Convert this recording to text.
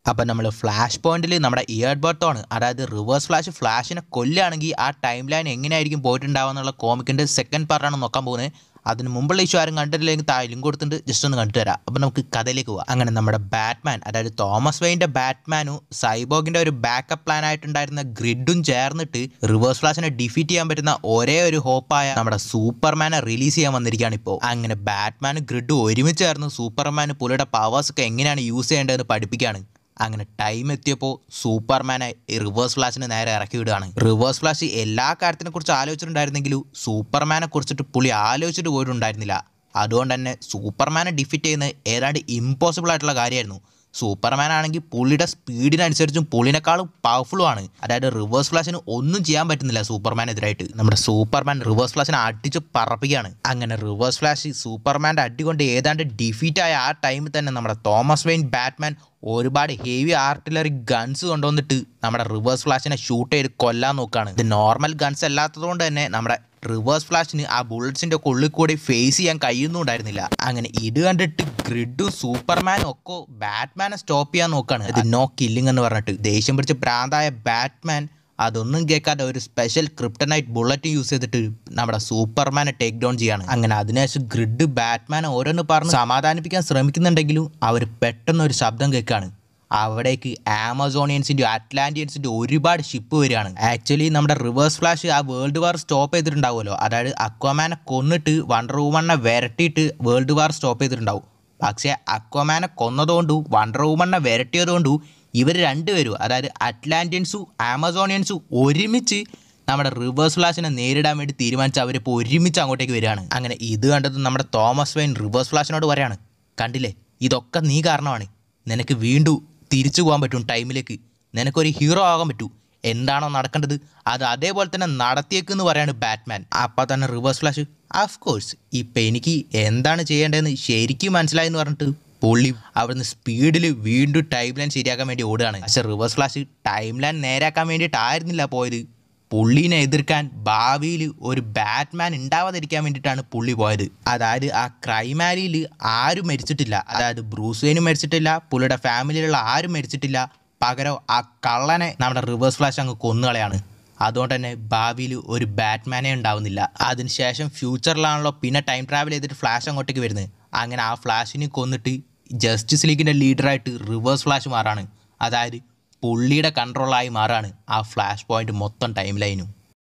അപ്പം നമ്മൾ ഫ്ലാഷ് പോയിന്റിൽ നമ്മുടെ ഇയർ ബർത്തോണ് അതായത് റിവേഴ്സ് ഫ്ലാഷ് ഫ്ലാഷിനെ കൊല്ലുകയാണെങ്കിൽ ആ ടൈം ലൈൻ എങ്ങനെയായിരിക്കും പോയിട്ടുണ്ടാവുക എന്നുള്ള കോമിക്കിൻ്റെ സെക്കൻഡ് പാർട്ടാണ് നോക്കാൻ പോകുന്നത് അതിന് മുമ്പുള്ള ഇഷ്യൂ ആരും കണ്ടിട്ടില്ലെങ്കിൽ താഴെ ലിങ്ക് കൊടുത്തിട്ട് ജസ്റ്റ് ഒന്ന് കണ്ടു തരാം അപ്പം നമുക്ക് കഥയിലേക്ക് പോവാം അങ്ങനെ നമ്മുടെ ബാറ്റ്മാൻ അതായത് തോമസ് വെയിൻ്റെ ബാറ്റ്മാനും സൈബോഗിൻ്റെ ഒരു ബാക്കപ്പ് പ്ലാൻ ആയിട്ടുണ്ടായിരുന്ന ഗ്രിഡും ചേർന്നിട്ട് റിവേഴ്സ് ഫ്ലാഷിനെ ഡിഫീറ്റ് ചെയ്യാൻ പറ്റുന്ന ഒരേ ഒരു ഹോപ്പായ നമ്മുടെ സൂപ്പർമാനെ റിലീസ് ചെയ്യാൻ വന്നിരിക്കുകയാണ് ഇപ്പോൾ അങ്ങനെ ബാറ്റ്മാനും ഗ്രിഡും ഒരുമിച്ച് ചേർന്ന് സൂപ്പർമാൻ പുള്ളിയുടെ പവേഴ്സ് ഒക്കെ എങ്ങനെയാണ് യൂസ് ചെയ്യേണ്ടതെന്ന് പഠിപ്പിക്കുകയാണ് അങ്ങനെ ടൈം എത്തിയപ്പോൾ സൂപ്പർമാനെ ഈ റിവേഴ്സ് ഫ്ലാഷിന് നേരെ ഇറക്കി വിടുകയാണ് റിവേഴ്സ് ഫ്ലാഷ് എല്ലാ കാര്യത്തിനെ കുറിച്ച് ആലോചിച്ചിട്ടുണ്ടായിരുന്നെങ്കിലും സൂപ്പർമാനെ കുറിച്ചിട്ട് പുള്ളി ആലോചിച്ചിട്ട് പോയിട്ടുണ്ടായിരുന്നില്ല അതുകൊണ്ട് തന്നെ സൂപ്പർമാനെ ഡിഫീറ്റ് ചെയ്യുന്നത് ഏതാണ്ട് ഇമ്പോസിബിൾ ആയിട്ടുള്ള കാര്യമായിരുന്നു സൂപ്പർമാൻ ആണെങ്കിൽ പുള്ളിയുടെ സ്പീഡിനനുസരിച്ചും പുള്ളിനേക്കാളും പവർഫുള്ളും ആണ് അതായത് റിവേഴ്സ് ഫ്ലാഷിന് ഒന്നും ചെയ്യാൻ പറ്റുന്നില്ല സൂപ്പർമാനെതിരായിട്ട് നമ്മുടെ സൂപ്പർമാൻ റിവേഴ്സ് ഫ്ലാഷിനെ അടിച്ച് പറപ്പിക്കുകയാണ് അങ്ങനെ റിവേഴ്സ് ഫ്ലാഷ് സൂപ്പർമാൻ്റെ അടി കൊണ്ട് ഏതാണ്ട് ഡിഫീറ്റ് ആയ ആ ടൈമിൽ തന്നെ നമ്മുടെ തോമസ് വെയിൻ ബാറ്റ്മാൻ ഒരുപാട് ഹെവി ആർട്ടിലറി ഗൺസ് കൊണ്ടുവന്നിട്ട് നമ്മുടെ റിവേഴ്സ് ഫ്ലാഷിനെ ഷൂട്ട് ചെയ്ത് കൊല്ലാൻ നോക്കുകയാണ് ഇത് നോർമൽ ഗൺസ് അല്ലാത്തതുകൊണ്ട് തന്നെ നമ്മുടെ റിവേഴ്സ് ഫ്ലാഷിന് ആ ബുള്ളറ്റ്സിന്റെ ഒക്കെ ഉള്ളിൽ കൂടി ഫേസ് ചെയ്യാൻ കഴിയുന്നുണ്ടായിരുന്നില്ല അങ്ങനെ ഇത് കണ്ടിട്ട് ഗ്രിഡും സൂപ്പർമാനും ഒക്കെ ബാറ്റ്മാനെ സ്റ്റോപ്പ് ചെയ്യാൻ നോക്കാണ് ഇത് നോ കില്ലിംഗ് എന്ന് പറഞ്ഞിട്ട് ദേഷ്യം പിടിച്ച് പ്രാന്തായ ബാറ്റ്മാൻ അതൊന്നും കേൾക്കാതെ ഒരു സ്പെഷ്യൽ ക്രിപ്റ്റനൈറ്റ് ബുള്ളറ്റ് യൂസ് ചെയ്തിട്ട് നമ്മുടെ സൂപ്പർമാനെ ടേക്ക് ഡൗൺ ചെയ്യാണ് അങ്ങനെ അതിനുശേഷം ഗ്രിഡ് ബാറ്റ്മാനെ ഓരോന്ന് പറഞ്ഞ് സമാധാനിപ്പിക്കാൻ ശ്രമിക്കുന്നുണ്ടെങ്കിലും അവർ പെട്ടെന്ന് ഒരു ശബ്ദം കേൾക്കാണ് അവിടേക്ക് ആമസോണിയൻസിൻ്റെ അറ്റ്ലാന്റിയൻസിൻ്റെ ഒരുപാട് ഷിപ്പ് വരികയാണ് ആക്ച്വലി നമ്മുടെ റിവേഴ്സ് ഫ്ലാഷ് ആ വേൾഡ് വാർ സ്റ്റോപ്പ് ചെയ്തിട്ടുണ്ടാവുമല്ലോ അതായത് അക്വമാനെ കൊന്നിട്ട് വണ്ടർ വുമണ്ണെ വിരട്ടിയിട്ട് വേൾഡ് വാർ സ്റ്റോപ്പ് ചെയ്തിട്ടുണ്ടാവും പക്ഷേ അക്വമാനെ കൊന്നതുകൊണ്ടും വണ്ടർ വുമണ്ണെ വിരട്ടിയതുകൊണ്ടും ഇവർ രണ്ടുപേരും അതായത് അറ്റ്ലാന്റിയൻസും ആമസോണിയൻസും ഒരുമിച്ച് നമ്മുടെ റിവേഴ്സ് ഫ്ലാഷിനെ നേരിടാൻ വേണ്ടി തീരുമാനിച്ച് അവരിപ്പോൾ ഒരുമിച്ച് അങ്ങോട്ടേക്ക് വരികയാണ് അങ്ങനെ ഇത് കണ്ടത് നമ്മുടെ തോമസ് വെയിൻ റിവേഴ്സ് ഫ്ലാഷിനോട് പറയാണ് കണ്ടില്ലേ ഇതൊക്കെ നീ കാരണമാണ് നിനക്ക് വീണ്ടും തിരിച്ചു പോകാൻ പറ്റും ടൈമിലേക്ക് നിനക്കൊരു ഹീറോ ആകാൻ പറ്റൂ എന്താണോ നടക്കേണ്ടത് അത് അതേപോലെ തന്നെ നടത്തിയേക്കെന്ന് പറയാണ് ബാറ്റ്മാൻ അപ്പം തന്നെ റിവേഴ്സ് ഫ്ലാഷ് ഓഫ് കോഴ്സ് ഇപ്പം എനിക്ക് എന്താണ് ചെയ്യേണ്ടതെന്ന് ശരിക്കും മനസ്സിലായി എന്ന് പറഞ്ഞിട്ട് പുള്ളി അവിടുന്ന് സ്പീഡിൽ വീണ്ടും ടൈം ലൈൻ ശരിയാക്കാൻ വേണ്ടി ഓടുകയാണ് പക്ഷെ റിവേഴ്സ് ഫ്ലാഷ് ടൈം ലൈൻ നേരാക്കാൻ വേണ്ടിയിട്ടായിരുന്നില്ല പോയത് പുള്ളീനെ എതിർക്കാൻ ഭാവിയിൽ ഒരു ബാറ്റ്മാൻ ഉണ്ടാവാതിരിക്കാൻ വേണ്ടിയിട്ടാണ് പുള്ളി പോയത് അതായത് ആ ക്രൈം ആലിയിൽ ആരും മരിച്ചിട്ടില്ല അതായത് ബ്രൂസ് വെയിനും മരിച്ചിട്ടില്ല പുള്ളിയുടെ ഫാമിലിയിലുള്ള ആരും മരിച്ചിട്ടില്ല പകരം ആ കള്ളനെ നമ്മുടെ റിവേഴ്സ് ഫ്ലാഷ് അങ്ങ് കൊന്നുകളയാണ് അതുകൊണ്ട് തന്നെ ഭാവിയിൽ ഒരു ബാറ്റ്മാനേ ഉണ്ടാവുന്നില്ല അതിനുശേഷം ഫ്യൂച്ചറിലാണല്ലോ പിന്നെ ടൈം ട്രാവൽ ചെയ്തിട്ട് ഫ്ലാഷ് അങ്ങോട്ടേക്ക് വരുന്നത് അങ്ങനെ ആ ഫ്ലാഷിനെ കൊന്നിട്ട് ജസ്റ്റിസ് ലീഗിൻ്റെ ലീഡറായിട്ട് റിവേഴ്സ് ഫ്ലാഷ് മാറാണ് അതായത് പുള്ളിയുടെ കൺട്രോളായി മാറാണ് ആ ഫ്ലാഷ് പോയിന്റ് മൊത്തം ടൈം ലൈനും